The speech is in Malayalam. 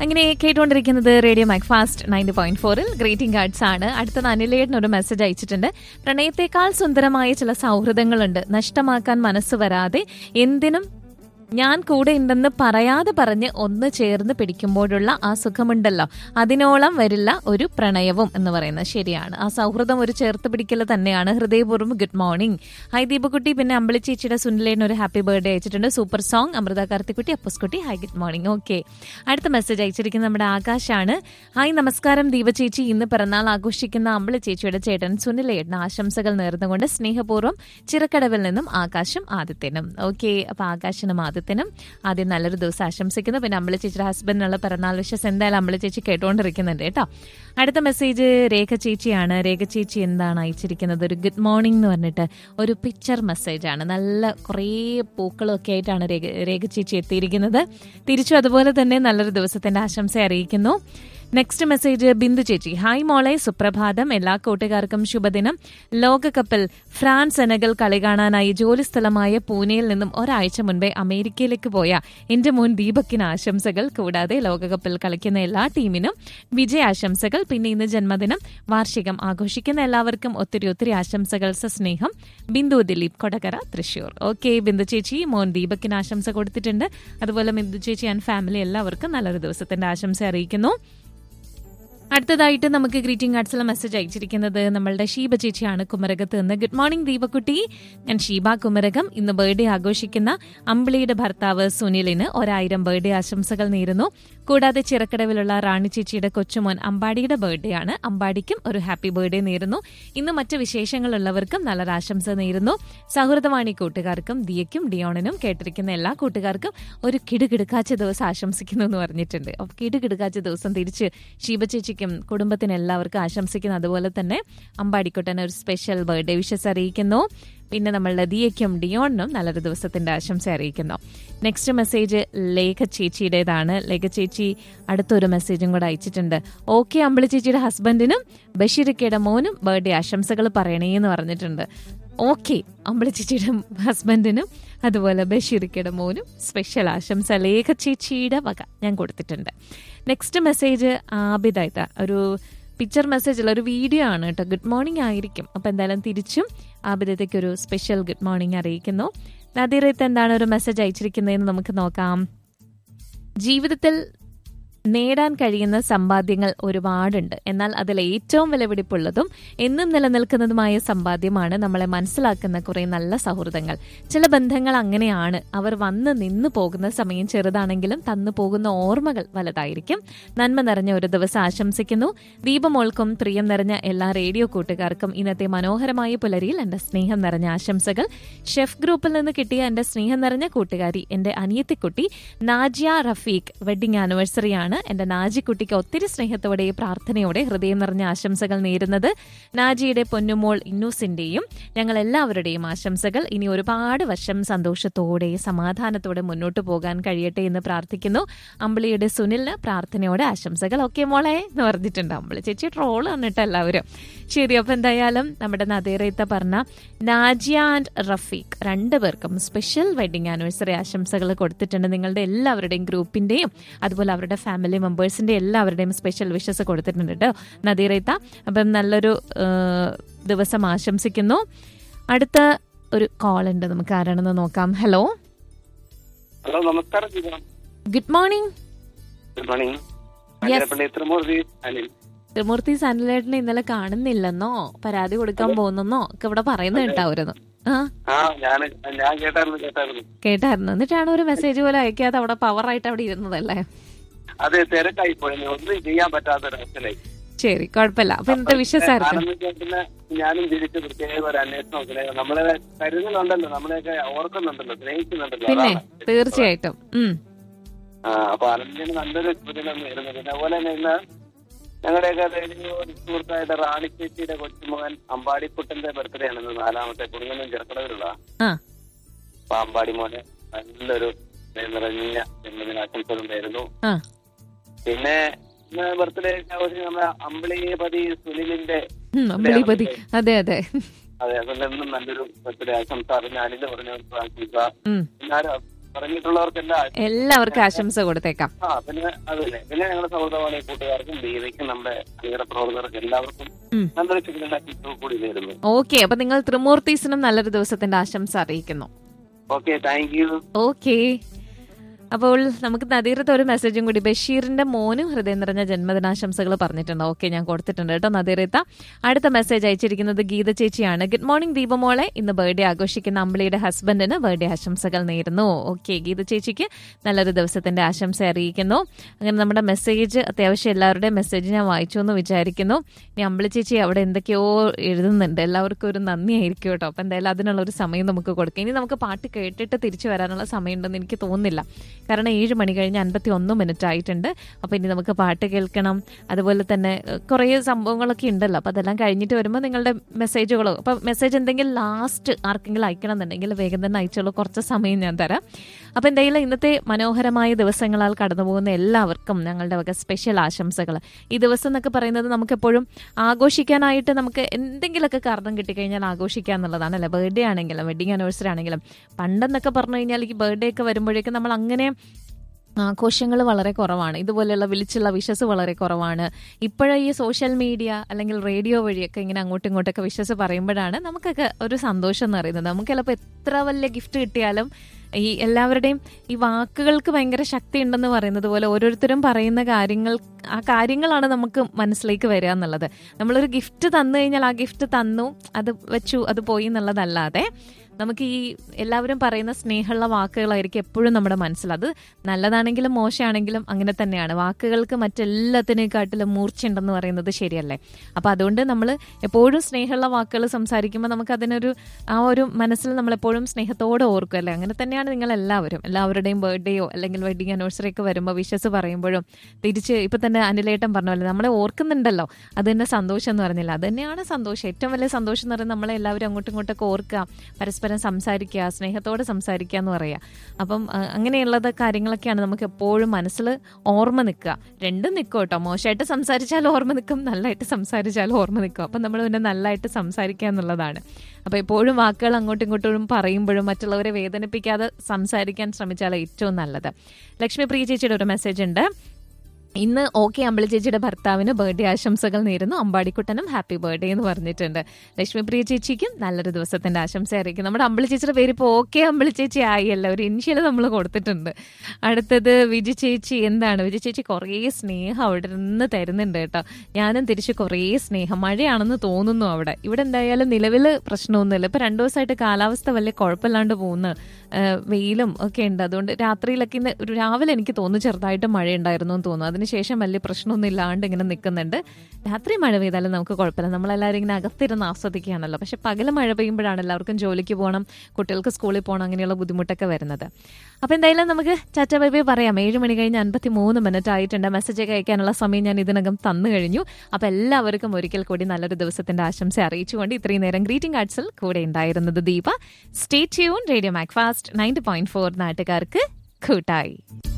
അങ്ങനെ കേട്ടുകൊണ്ടിരിക്കുന്നത് radio Mac fast ninety point ഫോറിൽ ഗ്രീറ്റിംഗ് കാർഡ്സ് ആണ് അടുത്തത് അനിലേട്ടൻ ഒരു മെസ്സേജ് അയച്ചിട്ടുണ്ട് പ്രണയത്തെക്കാൾ സുന്ദരമായ ചില സൗഹൃദങ്ങളുണ്ട് നഷ്ടമാക്കാൻ മനസ്സ് വരാതെ എന്തിനും ഞാൻ കൂടെ ഉണ്ടെന്ന് പറയാതെ പറഞ്ഞ് ഒന്ന് ചേർന്ന് പിടിക്കുമ്പോഴുള്ള ആ സുഖമുണ്ടല്ലോ അതിനോളം വരില്ല ഒരു പ്രണയവും എന്ന് പറയുന്നത് ശരിയാണ് ആ സൗഹൃദം ഒരു ചേർത്ത് പിടിക്കൽ തന്നെയാണ് ഹൃദയപൂർവ്വം ഗുഡ് മോർണിംഗ് ഹൈ ദീപക്കുട്ടി പിന്നെ അമ്പിളി ചേച്ചിയുടെ സുനിലേന് ഒരു ഹാപ്പി ബർത്ത്ഡേ അയച്ചിട്ടുണ്ട് സൂപ്പർ സോങ് അമൃത കാർത്തിക്കുട്ടി അപ്പസ്കുട്ടി ഹൈ ഗുഡ് മോർണിംഗ് ഓക്കെ അടുത്ത മെസ്സേജ് അയച്ചിരിക്കുന്നത് നമ്മുടെ ആകാശാണ് ഹായ് നമസ്കാരം ദീപ ചേച്ചി ഇന്ന് പിറന്നാൾ ആഘോഷിക്കുന്ന അമ്പിളി ചേച്ചിയുടെ ചേട്ടൻ സുനിലേട്ടന് ആശംസകൾ നേർന്നുകൊണ്ട് സ്നേഹപൂർവ്വം ചിറക്കടവിൽ നിന്നും ആകാശം ആദിത്യനും ഓക്കെ അപ്പൊ ആകാശനും ആദിത്യനും ആദ്യം നല്ലൊരു ദിവസം ആശംസിക്കുന്നു പിന്നെ അമ്പിളി ചേച്ചിയുടെ ഹസ്ബൻഡിനുള്ള പിറന്നാൾ വിഷസ് എന്തായാലും അമ്പിളി ചേച്ചി കേട്ടുകൊണ്ടിരിക്കുന്നുണ്ട് കേട്ടോ അടുത്ത മെസ്സേജ് രേഖ ചേച്ചിയാണ് രേഖ ചേച്ചി എന്താണ് അയച്ചിരിക്കുന്നത് ഒരു ഗുഡ് മോർണിംഗ് എന്ന് പറഞ്ഞിട്ട് ഒരു പിക്ചർ മെസ്സേജ് ആണ് നല്ല കുറേ പൂക്കളൊക്കെ ആയിട്ടാണ് രേഖ രേഖ ചേച്ചി എത്തിയിരിക്കുന്നത് തിരിച്ചു അതുപോലെ തന്നെ നല്ലൊരു ദിവസത്തിന്റെ ആശംസ അറിയിക്കുന്നു നെക്സ്റ്റ് മെസ്സേജ് ബിന്ദു ചേച്ചി ഹായ് മോളെ സുപ്രഭാതം എല്ലാ കൂട്ടുകാർക്കും ശുഭദിനം ലോകകപ്പിൽ ഫ്രാൻസ് സെനഗൽ കളി കാണാനായി ജോലി സ്ഥലമായ പൂനെയിൽ നിന്നും ഒരാഴ്ച മുൻപേ അമേരിക്കയിലേക്ക് പോയ എന്റെ മോൻ ദീപക്കിന് ആശംസകൾ കൂടാതെ ലോകകപ്പിൽ കളിക്കുന്ന എല്ലാ ടീമിനും വിജയാശംസകൾ പിന്നെ ഇന്ന് ജന്മദിനം വാർഷികം ആഘോഷിക്കുന്ന എല്ലാവർക്കും ഒത്തിരി ഒത്തിരി ആശംസകൾ സസ്നേഹം ബിന്ദു ദിലീപ് കൊടകര തൃശൂർ ഓക്കെ ബിന്ദു ചേച്ചി മോൻ ദീപക്കിന് ആശംസ കൊടുത്തിട്ടുണ്ട് അതുപോലെ ബിന്ദു ചേച്ചി ആൻഡ് ഫാമിലി എല്ലാവർക്കും നല്ലൊരു ദിവസത്തിന്റെ ആശംസ അറിയിക്കുന്നു അടുത്തതായിട്ട് നമുക്ക് ഗ്രീറ്റിംഗ് കാർഡ്സിലെ മെസ്സേജ് അയച്ചിരിക്കുന്നത് നമ്മളുടെ ഷീബ ചേച്ചിയാണ് കുമരകത്ത് നിന്ന് ഗുഡ് മോർണിംഗ് ദീപക്കുട്ടി ഞാൻ ഷീബ കുമരകം ഇന്ന് ബർത്ത്ഡേ ആഘോഷിക്കുന്ന അമ്പിളിയുടെ ഭർത്താവ് സുനിലിന് ഒരായിരം ബർത്ത്ഡേ ആശംസകൾ നേരുന്നു കൂടാതെ ചിറക്കടവിലുള്ള റാണി ചേച്ചിയുടെ കൊച്ചുമോൻ അമ്പാടിയുടെ ബർത്ത്ഡേ ആണ് അമ്പാടിക്കും ഒരു ഹാപ്പി ബർത്ത്ഡേ നേരുന്നു ഇന്ന് മറ്റ് വിശേഷങ്ങളുള്ളവർക്കും നല്ലൊരു ആശംസ നേരുന്നു സൗഹൃദവാണി കൂട്ടുകാർക്കും ദിയയ്ക്കും ഡിയോണിനും കേട്ടിരിക്കുന്ന എല്ലാ കൂട്ടുകാർക്കും ഒരു കിടുകിടുക്കാച്ച ദിവസം ആശംസിക്കുന്നു എന്ന് പറഞ്ഞിട്ടുണ്ട് അപ്പൊ കിടുകിടുക്കാച്ച ദിവസം തിരിച്ച് ഷീബ ചേച്ചിക്കും കുടുംബത്തിന് എല്ലാവർക്കും ആശംസിക്കുന്നു അതുപോലെ തന്നെ അമ്പാടിക്കുട്ടന് ഒരു സ്പെഷ്യൽ ബർത്ത്ഡേ വിഷസ് അറിയിക്കുന്നു പിന്നെ നമ്മളുടെ ദിയയ്ക്കും ഡിയോണിനും നല്ലൊരു ദിവസത്തിന്റെ ആശംസ അറിയിക്കുന്നു നെക്സ്റ്റ് മെസ്സേജ് ലേഖ ചേച്ചിയുടേതാണ് ലേഖ ചേച്ചി അടുത്തൊരു മെസ്സേജും കൂടെ അയച്ചിട്ടുണ്ട് ഓക്കെ അമ്പിളി ചേച്ചിയുടെ ഹസ്ബൻഡിനും ബഷീറിക്കയുടെ മോനും ബർത്ത്ഡേ ആശംസകൾ പറയണേ എന്ന് പറഞ്ഞിട്ടുണ്ട് ഓക്കെ അമ്പിളി ചേച്ചിയുടെ ഹസ്ബൻഡിനും അതുപോലെ ബഷീറിക്കയുടെ മോനും സ്പെഷ്യൽ ആശംസ ലേഖ ചേച്ചിയുടെ വക ഞാൻ കൊടുത്തിട്ടുണ്ട് നെക്സ്റ്റ് മെസ്സേജ് ആബിദായിത്ത ഒരു പിക്ചർ മെസ്സേജിൽ ഒരു വീഡിയോ ആണ് കേട്ടോ ഗുഡ് മോർണിംഗ് ആയിരിക്കും അപ്പം എന്തായാലും തിരിച്ചും ആബിദത്തേക്ക് ഒരു സ്പെഷ്യൽ ഗുഡ് മോർണിംഗ് അറിയിക്കുന്നു നദീറത്ത് എന്താണ് ഒരു മെസ്സേജ് അയച്ചിരിക്കുന്നതെന്ന് നമുക്ക് നോക്കാം ജീവിതത്തിൽ നേടാൻ കഴിയുന്ന സമ്പാദ്യങ്ങൾ ഒരുപാടുണ്ട് എന്നാൽ അതിൽ ഏറ്റവും വിലപിടിപ്പുള്ളതും എന്നും നിലനിൽക്കുന്നതുമായ സമ്പാദ്യമാണ് നമ്മളെ മനസ്സിലാക്കുന്ന കുറെ നല്ല സൗഹൃദങ്ങൾ ചില ബന്ധങ്ങൾ അങ്ങനെയാണ് അവർ വന്ന് നിന്ന് പോകുന്ന സമയം ചെറുതാണെങ്കിലും തന്നു പോകുന്ന ഓർമ്മകൾ വലുതായിരിക്കും നന്മ നിറഞ്ഞ ഒരു ദിവസം ആശംസിക്കുന്നു ദീപമോൾക്കും പ്രിയം നിറഞ്ഞ എല്ലാ റേഡിയോ കൂട്ടുകാർക്കും ഇന്നത്തെ മനോഹരമായ പുലരിയിൽ എന്റെ സ്നേഹം നിറഞ്ഞ ആശംസകൾ ഷെഫ് ഗ്രൂപ്പിൽ നിന്ന് കിട്ടിയ എന്റെ സ്നേഹം നിറഞ്ഞ കൂട്ടുകാരി എന്റെ അനിയത്തിക്കുട്ടി നാജിയ റഫീഖ് വെഡിങ് ആനിവേഴ്സറിയാണ് ആണ് എന്റെ നാജിക്കുട്ടിക്ക് ഒത്തിരി സ്നേഹത്തോടെ പ്രാർത്ഥനയോടെ ഹൃദയം നിറഞ്ഞ ആശംസകൾ നേരുന്നത് നാജിയുടെ പൊന്നുമോൾ ഇന്നൂസിന്റെയും ഞങ്ങൾ എല്ലാവരുടെയും ആശംസകൾ ഇനി ഒരുപാട് വർഷം സന്തോഷത്തോടെ സമാധാനത്തോടെ മുന്നോട്ട് പോകാൻ കഴിയട്ടെ എന്ന് പ്രാർത്ഥിക്കുന്നു അമ്പിളിയുടെ സുനിലിന് പ്രാർത്ഥനയോടെ ആശംസകൾ ഓക്കെ മോളെ എന്ന് പറഞ്ഞിട്ടുണ്ട് അമ്പിളി ചേച്ചി ട്രോൾ വന്നിട്ട് എല്ലാവരും ശരി അപ്പൊ എന്തായാലും നമ്മുടെ നദേറയത്ത പറഞ്ഞ നാജിയ ആൻഡ് റഫീഖ് രണ്ടുപേർക്കും സ്പെഷ്യൽ വെഡിങ് ആനിവേഴ്സറി ആശംസകൾ കൊടുത്തിട്ടുണ്ട് നിങ്ങളുടെ എല്ലാവരുടെയും ഗ്രൂപ്പിന്റെയും അതുപോലെ അവരുടെ ഫാമിലി മെമ്പേഴ്സിന്റെ എല്ലാവരുടെയും സ്പെഷ്യൽ വിഷസ് കൊടുത്തിട്ടുണ്ട് കേട്ടോ നദീറയത്ത അപ്പം നല്ലൊരു ദിവസം ആശംസിക്കുന്നു അടുത്ത ഒരു കോൾ ഉണ്ട് നമുക്ക് ആരാണെന്ന് നോക്കാം ഹലോ ഹലോ നമസ്കാരം good morning good morning Yes. Thrimurthy Anil Thrimurthy സനലേട്ടനെ ഇന്നലെ കാണുന്നില്ലെന്നോ പരാതി കൊടുക്കാൻ പോകുന്നെന്നോ ഒക്കെ ഇവിടെ പറയുന്നുണ്ടാവുന്നു ആ ആ ഞാൻ ഞാൻ കേട്ടായിരുന്നു കേട്ടായിരുന്നു കേട്ടായിരുന്നു എന്നിട്ടാണ് ഒരു മെസ്സേജ് പോലും അയക്കാതെ അവിടെ പവറായിട്ട് അവിടെ ഇരുന്നതല്ലേ അതെ തിരക്കായി പോയി ഒന്നും ചെയ്യാൻ പറ്റാത്തൊരവസ്ഥയിലായി ശരി കുഴപ്പമില്ല അപ്പൊ ഇന്നത്തെ വിശ്വസായിരുന്നു ആനന്ദിച്ചേട്ടന് ഞാനും തിരിച്ച് പ്രത്യേക ഒരു അന്വേഷണം ഒക്കെ നമ്മളെ കരുതുന്നുണ്ടല്ലോ നമ്മളെയൊക്കെ ഓർക്കുന്നുണ്ടല്ലോ സ്നേഹിക്കുന്നുണ്ടല്ലോ പിന്നെ അതാണ്. തീർച്ചയായിട്ടും ഉം ആ അപ്പൊ അനന്തിന് നല്ലൊരു ദിനം നേരുന്നു പിന്നെ അതുപോലെ തന്നെ ഇന്ന് ഞങ്ങളുടെയൊക്കെ റേഡിയോ സുഹൃത്തായിട്ട് റാണി ചേച്ചിയുടെ കൊച്ചുമകൻ അമ്പാടിക്കുട്ടന്റെ ബർത്ത്ഡേ ആണ് ഇന്ന് നാലാമത്തെ കുടുംബം ചെറുക്കടവിലുള്ള ആ അപ്പൊ അമ്പാടി മോനെ നല്ലൊരു നിറഞ്ഞ ജന്മദിനാശംസകൾ നേരുന്നു ആ പിന്നെ ബർത്ത്ഡേ ആഘോഷിക്കുന്ന നമ്മുടെ അമ്പിളിപതി സുനിലിന്റെ ഉം, അമ്പിളിപതി അതെ അതെ അതെ അതുകൊണ്ട് എന്നും നല്ലൊരു ബർത്ത്ഡേ ആശംസ അറിഞ്ഞ അനില് പറഞ്ഞ പ്രാർത്ഥിക്കുക ഉം എന്നാലും പറഞ്ഞിട്ടുള്ളവർക്കെല്ലാം എല്ലാവർക്കും ആശംസ കൊടുത്തേക്കാം ആ പിന്നെ അതല്ലേ പിന്നെ ഞങ്ങളുടെ സൗഹൃദമാണ് ഈ കൂട്ടുകാർക്കും ദീപയ്ക്കും നമ്മുടെ അണിയറ പ്രവർത്തകർക്കും എല്ലാവർക്കും ഉം. നല്ലൊരു ചികിത്സ കൂടി നേരുന്നു ഓക്കെ അപ്പൊ നിങ്ങൾ ത്രിമൂർത്തീസിനും നല്ലൊരു ദിവസത്തിന്റെ ആശംസ അറിയിക്കുന്നു ഓക്കെ താങ്ക് യു ഓക്കെ അപ്പോൾ നമുക്ക് നദീറത്ത് ഒരു മെസ്സേജും കൂടി ബഷീറിന്റെ മോനും ഹൃദയം നിറഞ്ഞ ജന്മദിനാശംസകൾ പറഞ്ഞിട്ടുണ്ട് ഓക്കെ ഞാൻ കൊടുത്തിട്ടുണ്ട് കേട്ടോ നദീറത്ത അടുത്ത മെസ്സേജ് അയച്ചിരിക്കുന്നത് ഗീത ചേച്ചിയാണ് ഗുഡ് മോർണിംഗ് ദീപമോളെ ഇന്ന് ബർത്ത്ഡേ ആഘോഷിക്കുന്ന അമ്പിളിയുടെ ഹസ്ബൻഡിന് ബർത്ത്ഡേ ആശംസകൾ നേരുന്നു ഓക്കെ ഗീത ചേച്ചിക്ക് നല്ലൊരു ദിവസത്തിന്റെ ആശംസ അറിയിക്കുന്നു അങ്ങനെ നമ്മുടെ മെസ്സേജ് അത്യാവശ്യം എല്ലാവരുടെയും മെസ്സേജ് ഞാൻ വായിച്ചു എന്ന് വിചാരിക്കുന്നു ഇനി അമ്പിളി ചേച്ചി അവിടെ എന്തൊക്കെയോ എഴുതുന്നുണ്ട് എല്ലാവർക്കും ഒരു നന്ദി ആയിരിക്കും കേട്ടോ അപ്പം എന്തായാലും അതിനുള്ള ഒരു സമയം നമുക്ക് കൊടുക്കാം ഇനി നമുക്ക് പാട്ട് കേട്ടിട്ട് തിരിച്ചു വരാനുള്ള സമയമുണ്ടെന്ന് എനിക്ക് തോന്നുന്നില്ല കാരണം ഏഴ് മണി കഴിഞ്ഞ് അൻപത്തി ഒന്ന് മിനിറ്റ് ആയിട്ടുണ്ട് അപ്പോൾ ഇനി നമുക്ക് പാട്ട് കേൾക്കണം അതുപോലെ തന്നെ ഏഹ്, കുറേ സംഭവങ്ങളൊക്കെ ഉണ്ടല്ലോ അപ്പോൾ അതെല്ലാം കഴിഞ്ഞിട്ട് വരുമ്പോൾ നിങ്ങളുടെ മെസ്സേജുകളോ അപ്പോൾ മെസ്സേജ് എന്തെങ്കിലും ലാസ്റ്റ് ആർക്കെങ്കിലും അയക്കണം എന്നുണ്ടെങ്കിൽ വേഗം തന്നെ അയച്ചോളൂ കുറച്ച് സമയം ഞാൻ തരാം അപ്പോൾ എന്തായാലും ഇന്നത്തെ മനോഹരമായ ദിവസങ്ങളാൽ കടന്നു പോകുന്ന എല്ലാവർക്കും ഞങ്ങളുടെ വക സ്പെഷ്യൽ ആശംസകൾ ഈ ദിവസം എന്നൊക്കെ പറയുന്നത് നമുക്കെപ്പോഴും ആഘോഷിക്കാനായിട്ട് നമുക്ക് എന്തെങ്കിലുമൊക്കെ കാരണം കിട്ടിക്കഴിഞ്ഞാൽ ആഘോഷിക്കുക എന്നുള്ളതാണ് അല്ലേ ബർത്ത്ഡേ ആണെങ്കിലും വെഡിങ് ആനിവേഴ്സറി ആണെങ്കിലും പണ്ടെന്നൊക്കെ പറഞ്ഞു കഴിഞ്ഞാൽ ഈ ബർത്ത്ഡേ ഒക്കെ വരുമ്പോഴേക്കും നമ്മൾ അങ്ങനെ ആഘോഷങ്ങൾ വളരെ കുറവാണ് ഇതുപോലെയുള്ള വിളിച്ചുള്ള വിഷസ് വളരെ കുറവാണ് ഇപ്പോഴേ ഈ സോഷ്യൽ മീഡിയ അല്ലെങ്കിൽ റേഡിയോ വഴിയൊക്കെ ഇങ്ങനെ അങ്ങോട്ടും ഇങ്ങോട്ടൊക്കെ വിഷസ് പറയുമ്പോഴാണ് നമുക്കൊക്കെ ഒരു സന്തോഷം എന്ന് പറയുന്നത് നമുക്ക് ചിലപ്പോൾ എത്ര വലിയ ഗിഫ്റ്റ് കിട്ടിയാലും ഈ എല്ലാവരുടെയും ഈ വാക്കുകൾക്ക് ഭയങ്കര ശക്തി ഉണ്ടെന്ന് പറയുന്നത് പോലെ ഓരോരുത്തരും പറയുന്ന കാര്യങ്ങൾ ആ കാര്യങ്ങളാണ് നമുക്ക് മനസ്സിലേക്ക് വരിക എന്നുള്ളത് നമ്മളൊരു ഗിഫ്റ്റ് തന്നു കഴിഞ്ഞാൽ ആ ഗിഫ്റ്റ് തന്നു അത് വെച്ചു അത് പോയി എന്നുള്ളതല്ലാതെ നമുക്ക് ഈ എല്ലാവരും പറയുന്ന സ്നേഹമുള്ള വാക്കുകളായിരിക്കും എപ്പോഴും നമ്മുടെ മനസ്സിൽ അത് നല്ലതാണെങ്കിലും മോശമാണെങ്കിലും അങ്ങനെ തന്നെയാണ് വാക്കുകൾക്ക് മറ്റെല്ലാത്തിനേക്കാട്ടിലും മൂർച്ചയുണ്ടെന്ന് പറയുന്നത് ശരിയല്ലേ അപ്പൊ അതുകൊണ്ട് നമ്മൾ എപ്പോഴും സ്നേഹമുള്ള വാക്കുകൾ സംസാരിക്കുമ്പോൾ നമുക്ക് അതിനൊരു ആ ഒരു മനസ്സിൽ നമ്മൾ എപ്പോഴും സ്നേഹത്തോടെ ഓർക്കും അല്ലേ അങ്ങനെ തന്നെയാണ് നിങ്ങൾ എല്ലാവരും എല്ലാവരുടെയും ബർത്ത്ഡേയോ അല്ലെങ്കിൽ വെഡിങ് ആനിവേഴ്സറി ഒക്കെ വരുമ്പോൾ വിഷസ് പറയുമ്പോഴും തിരിച്ച് ഇപ്പൊ തന്നെ അനിലേട്ടൻ പറഞ്ഞ പോലെ നമ്മളെ ഓർക്കുന്നുണ്ടല്ലോ അത് തന്നെ സന്തോഷം എന്ന് പറഞ്ഞില്ല അത് തന്നെയാണ് സന്തോഷം ഏറ്റവും വലിയ സന്തോഷം എന്ന് പറയുന്നത് നമ്മളെ എല്ലാവരും അങ്ങോട്ടും ഇങ്ങോട്ടൊക്കെ ഓർക്കുക പരസ്പരം സംസാരിക്കുക സ്നേഹത്തോടെ സംസാരിക്കുക എന്ന് പറയുക അപ്പം ആ, അങ്ങനെയുള്ളത് കാര്യങ്ങളൊക്കെയാണ് നമുക്ക് എപ്പോഴും മനസ്സിൽ ഓർമ്മ നിൽക്കുക രണ്ടും നിൽക്കും കേട്ടോ മോശമായിട്ട് സംസാരിച്ചാലും ഓർമ്മ നിൽക്കും നല്ലതായിട്ട് സംസാരിച്ചാലും ഓർമ്മ നിൽക്കും അപ്പം നമ്മൾ പിന്നെ നല്ലതായിട്ട് സംസാരിക്കുക എന്നുള്ളതാണ് അപ്പോൾ എപ്പോഴും വാക്കുകൾ അങ്ങോട്ടും ഇങ്ങോട്ടും പറയുമ്പോഴും മറ്റുള്ളവരെ വേദനിപ്പിക്കാതെ സംസാരിക്കാൻ ശ്രമിച്ചാൽ ഏറ്റവും നല്ലത് ലക്ഷ്മി പ്രിയ ചേച്ചിയുടെ ഒരു മെസ്സേജ് ഉണ്ട് ഇന്ന് ഓക്കെ അമ്പിളി ചേച്ചിയുടെ ഭർത്താവിന് ബർത്ത്ഡേ ആശംസകൾ നേരുന്നു അമ്പാടിക്കുട്ടനും ഹാപ്പി ബർത്ത്ഡേ എന്ന് പറഞ്ഞിട്ടുണ്ട് ലക്ഷ്മി പ്രിയ ചേച്ചിക്കും നല്ലൊരു ദിവസത്തിന്റെ ആശംസ അറിയിക്കും നമ്മുടെ അമ്പിളി ചേച്ചിയുടെ പേര് ഇപ്പോൾ ഓക്കെ അമ്പിളി ചേച്ചി ആയില്ല ഒരു ഇനിഷ്യൽ നമ്മൾ കൊടുത്തിട്ടുണ്ട് അടുത്തത് വിജി ചേച്ചി എന്താണ് വിജി ചേച്ചി കുറേ സ്നേഹം അവിടെ നിന്ന് തരുന്നുണ്ട് കേട്ടോ ഞാനും തിരിച്ച് കുറേ സ്നേഹം മഴയാണെന്ന് തോന്നുന്നു അവിടെ ഇവിടെ എന്തായാലും നിലവിൽ പ്രശ്നമൊന്നുമില്ല ഇപ്പൊ രണ്ടു ദിവസമായിട്ട് കാലാവസ്ഥ വലിയ കുഴപ്പമില്ലാണ്ട് പോകുന്നു ഏഹ് വെയിലും ഒക്കെ ഉണ്ട് അതുകൊണ്ട് രാത്രിയിലൊക്കെ ഇന്ന് ഒരു രാവിലെ എനിക്ക് തോന്നുന്നു ചെറുതായിട്ട് മഴ ഉണ്ടായിരുന്നു എന്ന് തോന്നുന്നു അതിനുശേഷം വലിയ പ്രശ്നമൊന്നും ഇല്ലാണ്ട് ഇങ്ങനെ നിൽക്കുന്നുണ്ട് രാത്രി മഴ പെയ്താലും നമുക്ക് കുഴപ്പമില്ല നമ്മളെല്ലാവരും ഇങ്ങനെ അകത്തിരുന്ന് ആസ്വദിക്കുകയാണല്ലോ പക്ഷെ പകല് മഴ പെയ്യുമ്പോഴാണ് എല്ലാവർക്കും ജോലിക്ക് പോകണം കുട്ടികൾക്ക് സ്കൂളിൽ പോകണം അങ്ങനെയുള്ള ബുദ്ധിമുട്ടൊക്കെ വരുന്നത് അപ്പൊ എന്തായാലും നമുക്ക് ചാച്ച ബൈ ബൈ പറയാം ഏഴ് മണി കഴിഞ്ഞ് അൻപത്തി മൂന്ന് മിനിറ്റ് ആയിട്ടുണ്ട് മെസ്സേജ് ഒക്കെ അയക്കാനുള്ള സമയം ഞാൻ ഇതിനകം തന്നു കഴിഞ്ഞു അപ്പൊ എല്ലാവർക്കും ഒരിക്കൽ കൂടി നല്ലൊരു ദിവസത്തിന്റെ ആശംസ അറിയിച്ചുകൊണ്ട് ഇത്രയും നേരം ഗ്രീറ്റിംഗ് കാർഡ്സിൽ കൂടെ ഉണ്ടായിരുന്നത് Deepa stay tune radio Mac fast ninety point four നാട്ടുകാർക്ക് കൂട്ടായി